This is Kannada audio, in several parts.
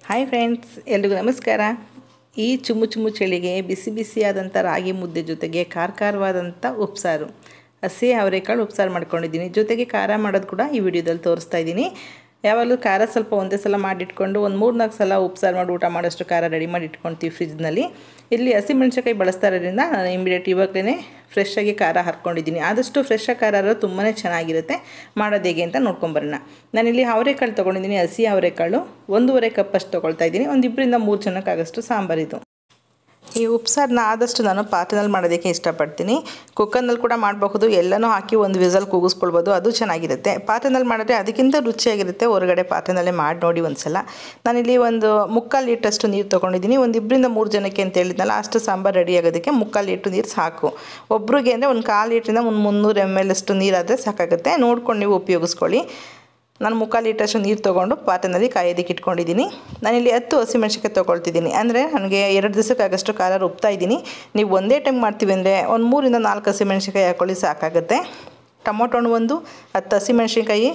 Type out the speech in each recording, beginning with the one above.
ಹಾಯ್ ಫ್ರೆಂಡ್ಸ್ ಎಲ್ರಿಗೂ ನಮಸ್ಕಾರ ಈ ಚುಮ್ಮು ಚುಮ್ಮು ಚಳಿಗೆ ಬಿಸಿ ಬಿಸಿಯಾದಂಥ ರಾಗಿ ಮುದ್ದೆ ಜೊತೆಗೆ ಖಾರ ಖಾರವಾದಂಥ ಉಪ್ಸಾರು ಹಸಿ ಅವರೆಕಾಳು ಉಪ್ಸಾರು ಮಾಡ್ಕೊಂಡಿದ್ದೀನಿ ಜೊತೆಗೆ ಖಾರ ಮಾಡೋದು ಕೂಡ ಈ ವಿಡಿಯೋದಲ್ಲಿ ತೋರಿಸ್ತಾ ಇದ್ದೀನಿ ಯಾವಾಗಲೂ ಖಾರ ಸ್ವಲ್ಪ ಒಂದೇ ಸಲ ಮಾಡಿಟ್ಕೊಂಡು ಒಂದು ಮೂರು ನಾಲ್ಕು ಸಲ ಉಪ್ಸಾರು ಮಾಡಿ ಊಟ ಮಾಡೋಷ್ಟು ಖಾರ ರೆಡಿ ಮಾಡಿ ಇಟ್ಕೊಳ್ತೀವಿ ಫ್ರಿಜ್ನಲ್ಲಿ ಇಲ್ಲಿ ಹಸಿಮೆಣ್ಸಿನ್ಕಾಯಿ ಬಳಸ್ತಾ ಇರೋದ್ರಿಂದ ನಾನು ಇಮಿಡಿಯೇಟ್ ಇವಾಗಲೇ ಫ್ರೆಶ್ ಆಗಿ ಖಾರ ಹರ್ಕೊಂಡಿದ್ದೀನಿ ಆದಷ್ಟು ಫ್ರೆಶ್ ಆಗಿ ಖಾರ ಇರೋದು ತುಂಬಾ ಚೆನ್ನಾಗಿರುತ್ತೆ ಮಾಡೋದು ಹೇಗೆ ಅಂತ ನೋಡ್ಕೊಂಬರೋಣ ನಾನಿಲ್ಲಿ ಅವರೆಕಾಳು ತೊಗೊಂಡಿದ್ದೀನಿ ಹಸಿ ಅವರೆಕಾಳು ಒಂದೂವರೆ ಕಪ್ಪಷ್ಟು ತೊಗೊಳ್ತಾ ಇದ್ದೀನಿ ಒಂದು ಇಬ್ಬರಿಂದ ಮೂರು ಜನಕ್ಕಾಗಷ್ಟು ಸಾಂಬಾರಿದು ಈ ಉಪ್ಸಾರನ್ನ ಆದಷ್ಟು ನಾನು ಪಾತ್ರೆನಲ್ಲಿ ಮಾಡೋದಕ್ಕೆ ಇಷ್ಟಪಡ್ತೀನಿ ಕುಕ್ಕರ್ನಲ್ಲಿ ಕೂಡ ಮಾಡಬಹುದು ಎಲ್ಲನೂ ಹಾಕಿ ಒಂದು ವಿಸಲ್ ಕೂಗಿಸ್ಕೊಳ್ಬೋದು ಅದು ಚೆನ್ನಾಗಿರುತ್ತೆ ಪಾತ್ರೆನಲ್ಲಿ ಮಾಡಿದ್ರೆ ಅದಕ್ಕಿಂತ ರುಚಿಯಾಗಿರುತ್ತೆ ಹೊರಗಡೆ ಪಾತ್ರೆನಲ್ಲೇ ಮಾಡಿ ನೋಡಿ ಒಂದು ಸಲ ನಾನಿಲ್ಲಿ ಒಂದು ಮುಕ್ಕಾಲು ಲೀಟ್ರಷ್ಟು ನೀರು ತೊಗೊಂಡಿದ್ದೀನಿ ಒಂದು ಇಬ್ಬರಿಂದ ಮೂರು ಜನಕ್ಕೆ ಅಂತ ಹೇಳಿದ್ನಲ್ಲ ಅಷ್ಟು ಸಾಂಬಾರು ರೆಡಿ ಆಗೋದಕ್ಕೆ ಮುಕ್ಕಾಲು ಲೀಟ್ರ್ ನೀರು ಸಾಕು ಒಬ್ರಿಗೆ ಅಂದರೆ ಒಂದು ಕಾಲು ಲೀಟ್ರಿಂದ ಒಂದು ಮುನ್ನೂರು ಎಮ್ ಎಲ್ ಅಷ್ಟು ನೀರಾದರೆ ಸಾಕಾಗುತ್ತೆ ನೋಡ್ಕೊಂಡು ನೀವು ಉಪಯೋಗಿಸ್ಕೊಳ್ಳಿ ನಾನು ಮುಕ್ಕಾಲು ಲೀಟ್ರಷ್ಟು ನೀರು ತೊಗೊಂಡು ಪಾತ್ರೆನಲ್ಲಿ ಕಾಯೋದಕ್ಕೆ ಇಟ್ಕೊಂಡಿದ್ದೀನಿ ನಾನಿಲ್ಲಿ ಹತ್ತು ಹಸಿಮೆಣ್ಸಿನ್ಕಾಯಿ ತೊಗೊಳ್ತಿದ್ದೀನಿ ಅಂದರೆ ನನಗೆ ಎರಡು ದಿವಸಕ್ಕಾಗಷ್ಟು ಖಾರ ರುಬ್ತಾ ಇದ್ದೀನಿ ನೀವು ಒಂದೇ ಟೈಮ್ ಮಾಡ್ತೀವಿ ಅಂದರೆ ಒಂದು ಮೂರಿಂದ ನಾಲ್ಕು ಹಸಿಮೆಣ್ಸಿನ್ಕಾಯಿ ಹಾಕ್ಕೊಳ್ಳಿ ಸಾಕಾಗುತ್ತೆ ಟೊಮೊಟೊ ಹಣ್ಣು ಒಂದು ಹತ್ತು ಹಸಿಮೆಣ್ಸಿನ್ಕಾಯಿ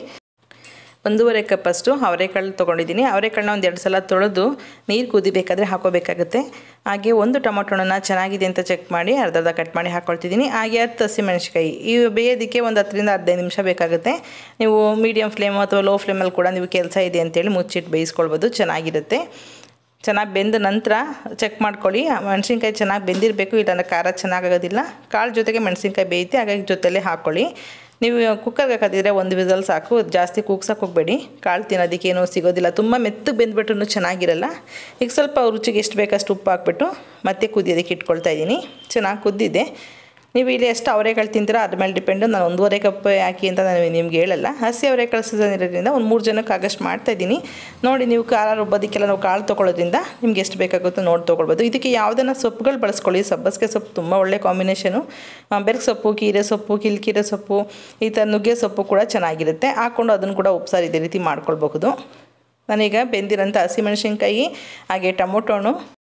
ಒಂದೂವರೆ ಕಪ್ಪಷ್ಟು ಅವರೆಕಾಳು ತೊಗೊಂಡಿದ್ದೀನಿ ಅವರೆಕಾಳನ್ನ ಒಂದು ಎರಡು ಸಲ ತೊಳೆದು ನೀರು ಕುದಿಬೇಕಾದ್ರೆ ಹಾಕೋಬೇಕಾಗುತ್ತೆ ಹಾಗೆ ಒಂದು ಟೊಮೊಟೊ ಹಣ್ಣನ್ನ ಚೆನ್ನಾಗಿದೆ ಅಂತ ಚೆಕ್ ಮಾಡಿ ಅರ್ಧ ಅರ್ಧ ಕಟ್ ಮಾಡಿ ಹಾಕ್ಕೊಳ್ತಿದ್ದೀನಿ ಹಾಗೆ ಹತ್ತು ಹಸಿಮೆಣ್ಸಿಕಾಯಿ ಇವು ಬೇಯೋದಕ್ಕೆ ಒಂದು ಹತ್ತರಿಂದ ಹದಿನೈದು ನಿಮಿಷ ಬೇಕಾಗುತ್ತೆ ನೀವು ಮೀಡಿಯಮ್ ಫ್ಲೇಮ್ ಅಥವಾ ಲೋ ಫ್ಲೇಮಲ್ಲಿ ಕೂಡ ನೀವು ಕೆಲಸ ಇದೆ ಅಂತೇಳಿ ಮುಚ್ಚಿಟ್ಟು ಬೇಯಿಸ್ಕೊಳ್ಬೋದು ಚೆನ್ನಾಗಿರುತ್ತೆ ಚೆನ್ನಾಗಿ ಬೆಂದ ನಂತರ ಚೆಕ್ ಮಾಡ್ಕೊಳ್ಳಿ ಮೆಣಸಿನ್ಕಾಯಿ ಚೆನ್ನಾಗಿ ಬೆಂದಿರಬೇಕು ಇಲ್ಲಾಂದ್ರೆ ಖಾರ ಚೆನ್ನಾಗಾಗೋದಿಲ್ಲ ಕಾಳು ಜೊತೆಗೆ ಮೆಣಸಿನ್ಕಾಯಿ ಬೇಯುತ್ತೆ ಹಾಗಾಗಿ ಜೊತೆಲೇ ಹಾಕ್ಕೊಳ್ಳಿ ನೀವು ಕುಕ್ಕರ್ಗೆ ಹಾಕಿದ್ರೆ ಒಂದು ವಿಸಲ್ ಸಾಕು ಜಾಸ್ತಿ ಕೂಗ್ಸಕ್ಕೆ ಹೋಗಬೇಡಿ ಕಾಳು ತಿನ್ನೋದಕ್ಕೆ ಏನೂ ಸಿಗೋದಿಲ್ಲ ತುಂಬ ಮೆತ್ತಗೆ ಬೆಂದ್ಬಿಟ್ರೂ ಚೆನ್ನಾಗಿರಲ್ಲ ಈಗ ಸ್ವಲ್ಪ ರುಚಿಗೆ ಎಷ್ಟು ಬೇಕಷ್ಟು ಉಪ್ಪು ಹಾಕ್ಬಿಟ್ಟು ಮತ್ತೆ ಕುದಿಯೋದಕ್ಕೆ ಇಟ್ಕೊಳ್ತಾ ಇದ್ದೀನಿ ಚೆನ್ನಾಗಿ ಕುದ್ದಿದೆ ನೀವು ಇಲ್ಲಿ ಎಷ್ಟು ಅವರೆಕಾಳು ತಿಂತೀರೋ ಅದ್ರ ಮೇಲೆ ಡಿಪೆಂಡು ನಾನು ಒಂದೂವರೆ ಕಪ್ ಹಾಕಿ ಅಂತ ನಾನು ನಿಮ್ಗೆ ಹೇಳಲ್ಲ ಹಸಿ ಅವರೆಕಾಳು ಸೀಸನ್ ಇರೋದ್ರಿಂದ ಒಂದು ಮೂರು ಜನಕ್ಕೆ ಆಗಷ್ಟು ಮಾಡ್ತಾಯಿದ್ದೀನಿ ನೋಡಿ ನೀವು ಖಾರ ರುಬ್ಬೋದಕ್ಕೆಲ್ಲ ನಾವು ಕಾಳು ತೊಗೊಳ್ಳೋದ್ರಿಂದ ನಿಮ್ಗೆ ಎಷ್ಟು ಬೇಕಾಗುತ್ತೋ ನೋಡಿ ತೊಗೊಳ್ಬೋದು ಇದಕ್ಕೆ ಯಾವುದನ್ನ ಸೊಪ್ಪುಗಳು ಬಳಸ್ಕೊಳ್ಳಿ ಸಬ್ಬಸಿಗೆ ಸೊಪ್ಪು ತುಂಬ ಒಳ್ಳೆ ಕಾಂಬಿನೇಷನು ಬೆರಕೆ ಸೊಪ್ಪು ಕೀರೆ ಸೊಪ್ಪು ಕಿಲ್ಕೀರೆ ಸೊಪ್ಪು ಈ ಥರ ನುಗ್ಗೆ ಸೊಪ್ಪು ಕೂಡ ಚೆನ್ನಾಗಿರುತ್ತೆ ಹಾಕ್ಕೊಂಡು ಅದನ್ನು ಕೂಡ ಉಪ್ಸಾರು ಇದೇ ರೀತಿ ಮಾಡ್ಕೊಳ್ಬಹುದು ನಾನೀಗ ಬೆಂದಿರೋಂಥ ಹಸಿಮೆಣಸಿನ್ಕಾಯಿ ಹಾಗೆ ಟೊಮೊಟೊ ಹಣ್ಣು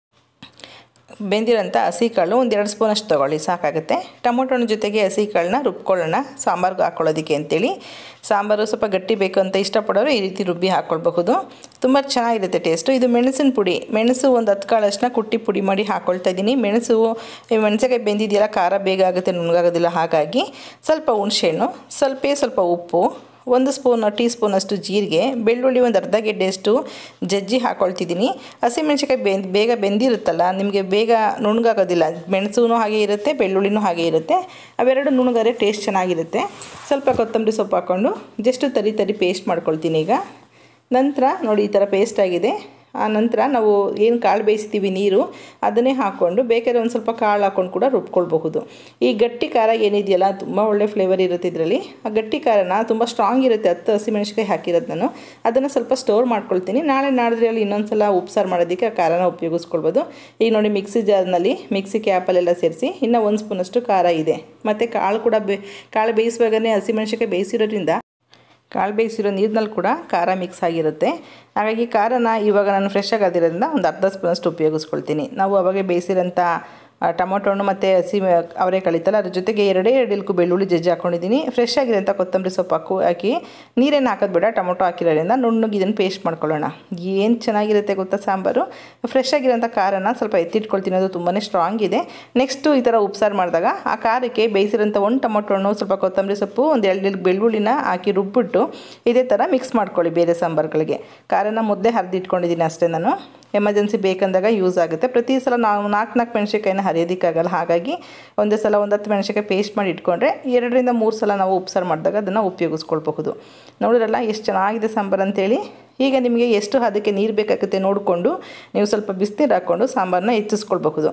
ಬೆಂದಿರೋಂಥ ಹಸಿ ಕಾಳು ಒಂದು ಎರಡು ಸ್ಪೂನಷ್ಟು ತೊಗೊಳ್ಳಿ ಸಾಕಾಗುತ್ತೆ ಟೊಮೊಟೊ ಹಣ್ಣು ಜೊತೆಗೆ ಹಸಿ ಕಾಳನ್ನ ರುಬ್ಕೊಳ್ಳೋಣ ಸಾಂಬಾರ್ಗೆ ಹಾಕ್ಕೊಳ್ಳೋದಕ್ಕೆ ಅಂತೇಳಿ ಸಾಂಬಾರು ಸ್ವಲ್ಪ ಗಟ್ಟಿ ಬೇಕು ಅಂತ ಇಷ್ಟಪಡೋರು ಈ ರೀತಿ ರುಬ್ಬಿ ಹಾಕ್ಕೊಳ್ಬಹುದು ತುಂಬ ಚೆನ್ನಾಗಿರುತ್ತೆ ಟೇಸ್ಟು ಇದು ಮೆಣಸಿನ ಪುಡಿ ಮೆಣಸು ಒಂದು ಹತ್ತು ಕಾಳಷ್ಟನ್ನ ಕುಟ್ಟಿ ಪುಡಿ ಮಾಡಿ ಹಾಕ್ಕೊಳ್ತಾ ಇದ್ದೀನಿ ಮೆಣಸು ಮೆಣಸಿನಕಾಯಿ ಬೆಂದಿದೆಯಲ್ಲ ಖಾರ ಬೇಗ ಆಗುತ್ತೆ ನುಣ್ಣಗಾಗೋದಿಲ್ಲ ಹಾಗಾಗಿ ಸ್ವಲ್ಪ ಹುಣಸೆಹಣ್ಣು ಸ್ವಲ್ಪೇ ಸ್ವಲ್ಪ ಉಪ್ಪು ಒಂದು ಸ್ಪೂನ್ ಟೀ ಸ್ಪೂನಷ್ಟು ಜೀರಿಗೆ ಬೆಳ್ಳುಳ್ಳಿ ಒಂದು ಅರ್ಧ ಗೆಡ್ಡೆಯಷ್ಟು ಜಜ್ಜಿ ಹಾಕ್ಕೊಳ್ತಿದ್ದೀನಿ ಹಸಿಮೆಣ್ಸಿಕಾಯಿ ಬೆಂದು ಬೇಗ ಬೆಂದಿರುತ್ತಲ್ಲ ನಿಮಗೆ ಬೇಗ ನುಣ್ಣಗಾಗೋದಿಲ್ಲ ಮೆಣಸು ಹಾಗೆ ಇರುತ್ತೆ ಬೆಳ್ಳುಳ್ಳಿನೂ ಹಾಗೆ ಇರುತ್ತೆ ಅವೆರಡು ನುಣ್ಣಗಾರೆ ಟೇಸ್ಟ್ ಚೆನ್ನಾಗಿರುತ್ತೆ ಸ್ವಲ್ಪ ಕೊತ್ತಂಬರಿ ಸೊಪ್ಪು ಹಾಕ್ಕೊಂಡು ಜಸ್ಟ್ ತರಿ ತರಿ ಪೇಸ್ಟ್ ಮಾಡ್ಕೊಳ್ತೀನಿ ಈಗ ನಂತರ ನೋಡಿ ಈ ಥರ ಪೇಸ್ಟ್ ಆಗಿದೆ ಆ ನಂತರ ನಾವು ಏನು ಕಾಳು ಬೇಯಿಸ್ತೀವಿ ನೀರು ಅದನ್ನೇ ಹಾಕ್ಕೊಂಡು ಬೇಕಾದ್ರೆ ಒಂದು ಸ್ವಲ್ಪ ಕಾಳು ಹಾಕ್ಕೊಂಡು ಕೂಡ ರುಬ್ಕೊಳ್ಬಹುದು ಈ ಗಟ್ಟಿ ಖಾರ ಏನಿದೆಯಲ್ಲ ತುಂಬ ಒಳ್ಳೆ ಫ್ಲೇವರ್ ಇರುತ್ತೆ ಇದರಲ್ಲಿ ಆ ಗಟ್ಟಿ ಖಾರನ ತುಂಬ ಸ್ಟ್ರಾಂಗ್ ಇರುತ್ತೆ ಹತ್ತು ಹಸಿಮೆಣ್ಸಿಕಾಯಿ ಹಾಕಿರೋದು ನಾನು ಅದನ್ನು ಸ್ವಲ್ಪ ಸ್ಟೋರ್ ಮಾಡ್ಕೊಳ್ತೀನಿ ನಾಳೆ ನಾಡಿದ್ರಲ್ಲಿ ಇನ್ನೊಂದು ಸಲ ಉಪ್ಸಾರು ಮಾಡೋದಕ್ಕೆ ಆ ಖಾರನ ಉಪಯೋಗಿಸ್ಕೊಳ್ಬೋದು ಈಗ ನೋಡಿ ಮಿಕ್ಸಿ ಜಾರ್ನಲ್ಲಿ ಮಿಕ್ಸಿ ಕ್ಯಾಪಲ್ಲೆಲ್ಲ ಸೇರಿಸಿ ಇನ್ನೂ ಒಂದು ಸ್ಪೂನಷ್ಟು ಖಾರ ಇದೆ ಮತ್ತು ಕಾಳು ಕೂಡ ಬೇ ಕಾಳು ಬೇಯಿಸುವಾಗಲೇ ಹಸಿಮೆಣ್ಸಿಕಾಯಿ ಬೇಯಿಸಿರೋದ್ರಿಂದ ಕಾಳು ಬೇಯಿಸಿರೋ ನೀರಿನಲ್ಲಿ ಕೂಡ ಖಾರ ಮಿಕ್ಸ್ ಆಗಿರುತ್ತೆ ಹಾಗಾಗಿ ಖಾರನ ಇವಾಗ ನಾನು ಫ್ರೆಶ್ ಆಗಿರೋದ್ರಿಂದ ಒಂದು ಅರ್ಧ ಸ್ಪೂನಷ್ಟು ಉಪಯೋಗಿಸ್ಕೊಳ್ತೀನಿ ನಾವು ಅವಾಗೆ ಬೇಯಿಸಿರೋಂಥ ಟೊಮೊಟೊ ಹಣ್ಣು ಮತ್ತು ಹಸಿ ಅವರೆಕಾಳು ಇತ್ತಲ್ಲ ಅದ್ರ ಜೊತೆಗೆ ಎರಡೇ ಎರಡು ಇಲ್ಕು ಬೆಳ್ಳುಳ್ಳಿ ಜಜ್ಜಿ ಹಾಕ್ಕೊಂಡಿದ್ದೀನಿ ಫ್ರೆಶ್ ಆಗಿರೋಂಥ ಕೊತ್ತಂಬರಿ ಸೊಪ್ಪು ಹಾಕು ಹಾಕಿ ನೀರೇನು ಹಾಕೋದು ಬೇಡ ಟೊಮೊಟೊ ಹಾಕಿರೋದ್ರಿಂದ ನುಣ್ಣಗೆ ಇದನ್ನು ಪೇಸ್ಟ್ ಮಾಡ್ಕೊಳ್ಳೋಣ ಏನು ಚೆನ್ನಾಗಿರುತ್ತೆ ಗೊತ್ತಾ ಸಾಂಬಾರು ಫ್ರೆಶ್ ಆಗಿರೋಂಥ ಖಾರನ ಸ್ವಲ್ಪ ಎತ್ತಿಟ್ಕೊಳ್ತೀನಿ ಅದು ತುಂಬಾ ಸ್ಟ್ರಾಂಗ್ ಇದೆ ನೆಕ್ಸ್ಟು ಈ ಥರ ಉಪ್ಸಾರು ಮಾಡಿದಾಗ ಆ ಖಾರಕ್ಕೆ ಬೇಯಿಸಿರೋಂಥ ಒಂದು ಟೊಮೊಟೊ ಹಣ್ಣು ಸ್ವಲ್ಪ ಕೊತ್ತಂಬರಿ ಸೊಪ್ಪು ಒಂದು ಎರಡು ಇಲ್ಕು ಬೆಳ್ಳುಳ್ಳಿನ ಹಾಕಿ ರುಬ್ಬಿಟ್ಟು ಇದೇ ಥರ ಮಿಕ್ಸ್ ಮಾಡ್ಕೊಳ್ಳಿ ಬೇರೆ ಸಾಂಬಾರುಗಳಿಗೆ ಖಾರನ ಮುದ್ದೆ ಹರಿದಿಟ್ಕೊಂಡಿದ್ದೀನಿ ಅಷ್ಟೇ ನಾನು ಎಮರ್ಜೆನ್ಸಿ ಬೇಕಂದಾಗ ಯೂಸ್ ಆಗುತ್ತೆ ಪ್ರತಿ ಸಲ ನಾವು ನಾಲ್ಕು ನಾಲ್ಕು ಮೆಣಸಿನ್ಕಾಯಿನ ಹರಿಯೋದಕ್ಕಾಗಲ್ಲ ಹಾಗಾಗಿ ಒಂದೇ ಸಲ ಒಂದು ಹತ್ತು ಮೆಣಸಿನ್ಕಾಯಿ ಪೇಸ್ಟ್ ಮಾಡಿ ಇಟ್ಕೊಂಡ್ರೆ ಎರಡರಿಂದ ಮೂರು ಸಲ ನಾವು ಉಪ್ಸಾರು ಮಾಡಿದಾಗ ಅದನ್ನು ಉಪಯೋಗಿಸ್ಕೊಳ್ಬಹುದು ನೋಡಿರಲ್ಲ ಎಷ್ಟು ಚೆನ್ನಾಗಿದೆ ಸಾಂಬಾರು ಅಂತೇಳಿ ಈಗ ನಿಮಗೆ ಎಷ್ಟು ಅದಕ್ಕೆ ನೀರು ಬೇಕಾಗುತ್ತೆ ನೋಡಿಕೊಂಡು ನೀವು ಸ್ವಲ್ಪ ಬಿಸಿನೀರು ಹಾಕ್ಕೊಂಡು ಸಾಂಬಾರನ್ನ ಹೆಚ್ಚಿಸ್ಕೊಳ್ಬಹುದು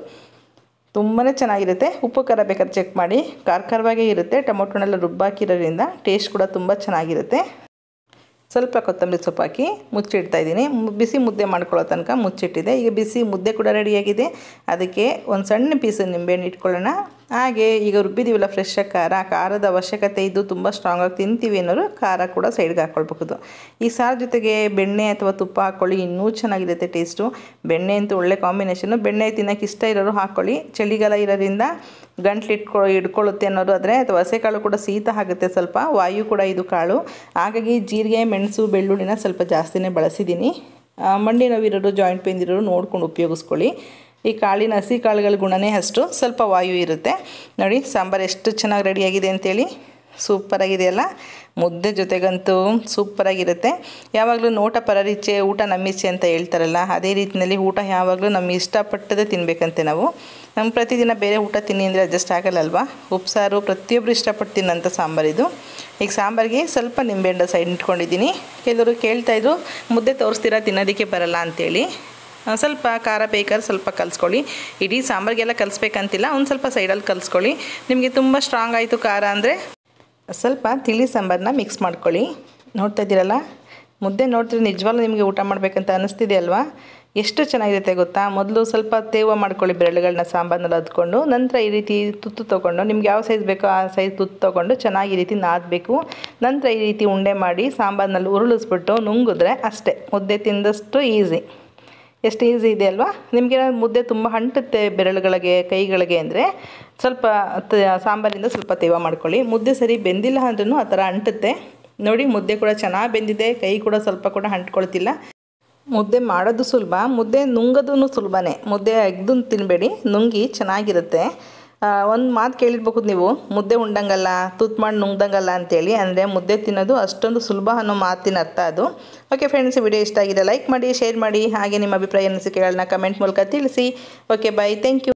ತುಂಬಾ ಚೆನ್ನಾಗಿರುತ್ತೆ ಉಪ್ಪು ಖಾರ ಬೇಕಾದ್ರೆ ಚೆಕ್ ಮಾಡಿ ಖಾರ ಖಾರವಾಗೇ ಇರುತ್ತೆ ಟೊಮೊಟೊನೆಲ್ಲ ರುಬ್ಬಾಕಿರೋದ್ರಿಂದ ಟೇಸ್ಟ್ ಕೂಡ ತುಂಬ ಚೆನ್ನಾಗಿರುತ್ತೆ ಸ್ವಲ್ಪ ಕೊತ್ತಂಬರಿ ಸೊಪ್ಪು ಹಾಕಿ ಮುಚ್ಚಿಡ್ತಾ ಇದ್ದೀನಿ ಬಿಸಿ ಮುದ್ದೆ ಮಾಡ್ಕೊಳ್ಳೋ ತನಕ ಮುಚ್ಚಿಟ್ಟಿದೆ ಈಗ ಬಿಸಿ ಮುದ್ದೆ ಕೂಡ ರೆಡಿಯಾಗಿದೆ ಅದಕ್ಕೆ ಒಂದು ಸಣ್ಣ ಪೀಸು ನಿಂಬೆಹಣ್ಣು ಇಟ್ಕೊಳ್ಳೋಣ ಹಾಗೆ ಈಗ ರುಬ್ಬಿದ್ದೀವಲ್ಲ ಫ್ರೆಶ್ ಖಾರ ಖಾರದ ಅವಶ್ಯಕತೆ ಇದ್ದು ತುಂಬ ಸ್ಟ್ರಾಂಗಾಗಿ ತಿಂತೀವಿ ಅನ್ನೋರು ಖಾರ ಕೂಡ ಸೈಡ್ಗೆ ಹಾಕ್ಕೊಳ್ಬಹುದು ಈ ಸಾರು ಜೊತೆಗೆ ಬೆಣ್ಣೆ ಅಥವಾ ತುಪ್ಪ ಹಾಕ್ಕೊಳ್ಳಿ ಇನ್ನೂ ಚೆನ್ನಾಗಿರುತ್ತೆ ಟೇಸ್ಟು ಬೆಣ್ಣೆ ಅಂತೂ ಒಳ್ಳೆ ಕಾಂಬಿನೇಷನು ಬೆಣ್ಣೆ ತಿನ್ನೋಕೆ ಇಷ್ಟ ಇರೋರು ಹಾಕ್ಕೊಳ್ಳಿ ಚಳಿಗಾಲ ಇರೋದ್ರಿಂದ ಗಂಟ್ಲು ಇಟ್ಕೊ ಇಟ್ಕೊಳ್ಳುತ್ತೆ ಅನ್ನೋರು ಆದರೆ ಅಥವಾ ಹಸೆಕಾಳು ಕೂಡ ಶೀತ ಆಗುತ್ತೆ ಸ್ವಲ್ಪ ವಾಯು ಕೂಡ ಇದು ಕಾಳು ಹಾಗಾಗಿ ಜೀರಿಗೆ ಮೆಣಸು ಬೆಳ್ಳುಳ್ಳಿನ ಸ್ವಲ್ಪ ಜಾಸ್ತಿನೇ ಬಳಸಿದ್ದೀನಿ ಆ, ಮಂಡಿ ನೋವಿರೋರು ಜಾಯಿಂಟ್ ಪೇನ್ ಇರೋರು ನೋಡ್ಕೊಂಡು ಉಪಯೋಗಿಸ್ಕೊಳ್ಳಿ ಈ ಕಾಳಿನ ಹಸಿ ಕಾಳುಗಳ ಗುಣನೇ ಅಷ್ಟು ಸ್ವಲ್ಪ ವಾಯು ಇರುತ್ತೆ ನೋಡಿ ಸಾಂಬಾರು ಎಷ್ಟು ಚೆನ್ನಾಗಿ ರೆಡಿಯಾಗಿದೆ ಅಂತೇಳಿ ಸೂಪರಾಗಿದೆಯಲ್ಲ ಮುದ್ದೆ ಜೊತೆಗಂತೂ ಸೂಪರಾಗಿರುತ್ತೆ ಯಾವಾಗಲೂ ನೋಟ ಪರರಿಚ್ಛೆ ಊಟ ನಮ್ಮಿಚ್ಛೆ ಅಂತ ಹೇಳ್ತಾರಲ್ಲ ಅದೇ ರೀತಿಯಲ್ಲಿ ಊಟ ಯಾವಾಗಲೂ ನಮ್ಮ ಇಷ್ಟಪಟ್ಟದೇ ತಿನ್ನಬೇಕಂತೆ ನಾವು ನಮ್ಮ ಪ್ರತಿದಿನ ಬೇರೆ ಊಟ ತಿನ್ನಿ ಅಂದರೆ ಅಡ್ಜಸ್ಟ್ ಆಗಲ್ಲಲ್ವಾ ಉಪ್ಸಾರು ಪ್ರತಿಯೊಬ್ಬರು ಇಷ್ಟಪಟ್ಟು ತಿನ್ನೋಂಥ ಸಾಂಬಾರಿದು ಈಗ ಸಾಂಬಾರಿಗೆ ಸ್ವಲ್ಪ ನಿಂಬೆಹಣ್ಣು ಸೈಡ್ ಇಟ್ಕೊಂಡಿದ್ದೀನಿ ಕೆಲವರು ಕೇಳ್ತಾಯಿದ್ರು ಮುದ್ದೆ ತೋರಿಸ್ತೀರಾ ತಿನ್ನೋದಕ್ಕೆ ಬರಲ್ಲ ಅಂತೇಳಿ ಆ, ಸ್ವಲ್ಪ ಖಾರ ಬೇಕಾದ್ರೆ ಸ್ವಲ್ಪ ಕಲಿಸ್ಕೊಳ್ಳಿ ಇಡೀ ಸಾಂಬಾರಿಗೆಲ್ಲ ಕಲಿಸ್ಬೇಕಂತಿಲ್ಲ ಒಂದು ಸ್ವಲ್ಪ ಸೈಡಲ್ಲಿ ಕಲಿಸ್ಕೊಳ್ಳಿ ನಿಮಗೆ ತುಂಬ ಸ್ಟ್ರಾಂಗ್ ಆಯಿತು ಖಾರ ಅಂದರೆ ಸ್ವಲ್ಪ ತಿಳಿ ಸಾಂಬಾರನ್ನ ಮಿಕ್ಸ್ ಮಾಡ್ಕೊಳ್ಳಿ ನೋಡ್ತಾ ಇದ್ದೀರಲ್ಲ ಮುದ್ದೆ ನೋಡ್ತಿದ್ರೆ ನಿಜವಾಗ್ಲೂ ನಿಮಗೆ ಊಟ ಮಾಡಬೇಕಂತ ಅನ್ನಿಸ್ತಿದೆ ಅಲ್ವಾ ಎಷ್ಟು ಚೆನ್ನಾಗಿರುತ್ತೆ ಗೊತ್ತಾ ಮೊದಲು ಸ್ವಲ್ಪ ತೇವ ಮಾಡ್ಕೊಳ್ಳಿ ಬೆರಳುಗಳನ್ನ ಸಾಂಬಾರ್ನಲ್ಲಿ ಅದ್ಕೊಂಡು ನಂತರ ಈ ರೀತಿ ತುತ್ತು ತೊಗೊಂಡು ನಿಮ್ಗೆ ಯಾವ ಸೈಜ್ ಬೇಕೋ ಆ ಸೈಜ್ ತುತ್ತು ತೊಗೊಂಡು ಚೆನ್ನಾಗಿ ಈ ರೀತಿ ನಾದಬೇಕು ನಂತರ ಈ ರೀತಿ ಉಂಡೆ ಮಾಡಿ ಸಾಂಬಾರ್ನಲ್ಲಿ ಉರುಳಿಸ್ಬಿಟ್ಟು ನುಂಗಿದ್ರೆ ಅಷ್ಟೇ ಮುದ್ದೆ ತಿಂದಷ್ಟು ಈಸಿ ಎಷ್ಟು ಈಸಿ ಇದೆ ಅಲ್ವಾ ನಿಮಗೆ ಮುದ್ದೆ ತುಂಬ ಅಂಟುತ್ತೆ ಬೆರಳುಗಳಿಗೆ ಕೈಗಳಿಗೆ ಅಂದರೆ ಸ್ವಲ್ಪ ತ- ಸಾಂಬಾರಿಂದ ಸ್ವಲ್ಪ ತೇವ ಮಾಡ್ಕೊಳ್ಳಿ ಮುದ್ದೆ ಸರಿ ಬೆಂದಿಲ್ಲ ಅಂದ್ರೂ ಆ ಥರ ಅಂಟುತ್ತೆ ನೋಡಿ ಮುದ್ದೆ ಕೂಡ ಚೆನ್ನಾಗಿ ಬೆಂದಿದೆ ಕೈ ಕೂಡ ಸ್ವಲ್ಪ ಕೂಡ ಅಂಟ್ಕೊಳ್ತಿಲ್ಲ ಮುದ್ದೆ ಮಾಡೋದು ಸುಲಭ ಮುದ್ದೆ ನುಂಗೋದು ಸುಲಭನೇ ಮುದ್ದೆ ಅಗ್ದು ತಿನ್ನಬೇಡಿ ನುಂಗಿ ಚೆನ್ನಾಗಿರುತ್ತೆ ಒಂದು ಮಾತು ಕೇಳಿರ್ಬಹುದು ನೀವು ಮುದ್ದೆ ಉಂಡಂಗಲ್ಲ ತುತ್ತು ಮಾಡಿ ನುಂಗ್ದಂಗಲ್ಲ ಅಂತೇಳಿ ಅಂದರೆ ಮುದ್ದೆ ತಿನ್ನೋದು ಅಷ್ಟೊಂದು ಸುಲಭ ಅನ್ನೋ ಮಾತಿನ ಅರ್ಥ ಅದು ಓಕೆ ಫ್ರೆಂಡ್ಸ್ ವಿಡಿಯೋ ಇಷ್ಟ ಆಗಿದೆ ಲೈಕ್ ಮಾಡಿ ಶೇರ್ ಮಾಡಿ ಹಾಗೆ ನಿಮ್ಮ ಅಭಿಪ್ರಾಯ ಅನಿಸಿಕೆಗಳನ್ನ ಕಮೆಂಟ್ ಮೂಲಕ ತಿಳಿಸಿ ಓಕೆ ಬಾಯ್ ಥ್ಯಾಂಕ್ ಯು